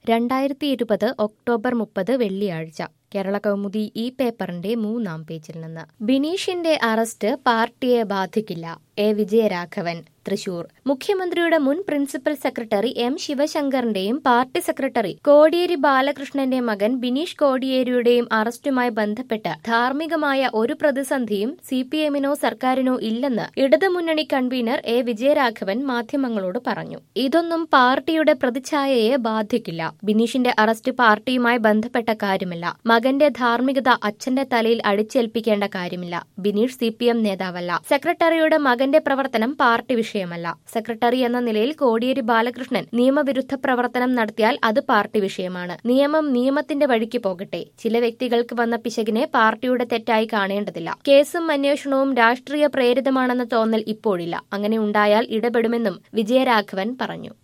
രണ്ടായിരത്തി ഇരുപത് ഒക്ടോബർ മുപ്പത് വെള്ളിയാഴ്ച കേരള കൗമുദി ഈ പേപ്പറിന്റെ മൂന്നാം പേജിൽ നിന്ന് ബിനീഷിന്റെ അറസ്റ്റ് പാർട്ടിയെ ബാധിക്കില്ല എ വിജയരാഘവൻ തൃശൂർ മുഖ്യമന്ത്രിയുടെ മുൻ പ്രിൻസിപ്പൽ സെക്രട്ടറി എം ശിവശങ്കറിന്റെയും പാർട്ടി സെക്രട്ടറി കോടിയേരി ബാലകൃഷ്ണന്റെ മകൻ ബിനീഷ് കോടിയേരിയുടെയും അറസ്റ്റുമായി ബന്ധപ്പെട്ട് ധാർമ്മികമായ ഒരു പ്രതിസന്ധിയും സി പി എമ്മിനോ സർക്കാരിനോ ഇല്ലെന്ന് ഇടതുമുന്നണി കൺവീനർ എ വിജയരാഘവൻ മാധ്യമങ്ങളോട് പറഞ്ഞു ഇതൊന്നും പാർട്ടിയുടെ പ്രതിച്ഛായയെ ബാധിക്കില്ല ബിനീഷിന്റെ അറസ്റ്റ് പാർട്ടിയുമായി ബന്ധപ്പെട്ട കാര്യമല്ല മകന്റെ ധാർമ്മികത അച്ഛന്റെ തലയിൽ അടിച്ചേൽപ്പിക്കേണ്ട കാര്യമില്ല ബിനീഷ് സി പി എം നേതാവല്ല സെക്രട്ടറിയുടെ മകന്റെ പ്രവർത്തനം പാർട്ടി വിഷയമല്ല സെക്രട്ടറി എന്ന നിലയിൽ കോടിയേരി ബാലകൃഷ്ണൻ നിയമവിരുദ്ധ പ്രവർത്തനം നടത്തിയാൽ അത് പാർട്ടി വിഷയമാണ് നിയമം നിയമത്തിന്റെ വഴിക്ക് പോകട്ടെ ചില വ്യക്തികൾക്ക് വന്ന പിശകിനെ പാർട്ടിയുടെ തെറ്റായി കാണേണ്ടതില്ല കേസും അന്വേഷണവും രാഷ്ട്രീയ പ്രേരിതമാണെന്ന തോന്നൽ ഇപ്പോഴില്ല അങ്ങനെ ഉണ്ടായാൽ ഇടപെടുമെന്നും വിജയരാഘവൻ പറഞ്ഞു